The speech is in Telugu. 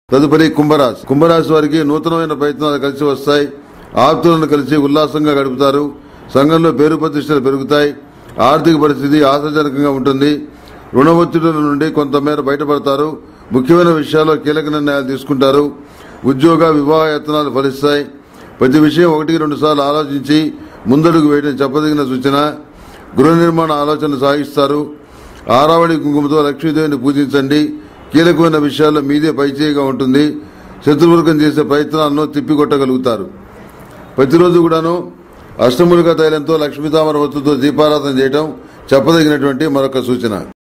తదుపరి కుంభరాశి కుంభరాశి వారికి నూతనమైన ప్రయత్నాలు కలిసి వస్తాయి ఆప్తులను కలిసి ఉల్లాసంగా గడుపుతారు సంఘంలో పేరు ప్రతిష్టలు పెరుగుతాయి ఆర్థిక పరిస్థితి ఆశాజనకంగా ఉంటుంది రుణ ఒత్తిడుల నుండి కొంతమేర బయటపడతారు ముఖ్యమైన విషయాల్లో కీలక నిర్ణయాలు తీసుకుంటారు ఉద్యోగ వివాహ యత్నాలు ఫలిస్తాయి ప్రతి విషయం ఒకటి రెండు సార్లు ఆలోచించి ముందడుగు వేయడం చెప్పదగిన సూచన గృహ నిర్మాణ ఆలోచన సాగిస్తారు ఆరావళి కుంకుమతో లక్ష్మీదేవిని పూజించండి కీలకమైన విషయాల్లో మీదే పైచేయిగా ఉంటుంది శత్రువర్గం చేసే ప్రయత్నాలను తిప్పికొట్టగలుగుతారు ప్రతిరోజు కూడాను అష్టములుగా తైలంతో లక్ష్మీతామర వత్తుతో దీపారాధన చేయడం చెప్పదగినటువంటి మరొక సూచన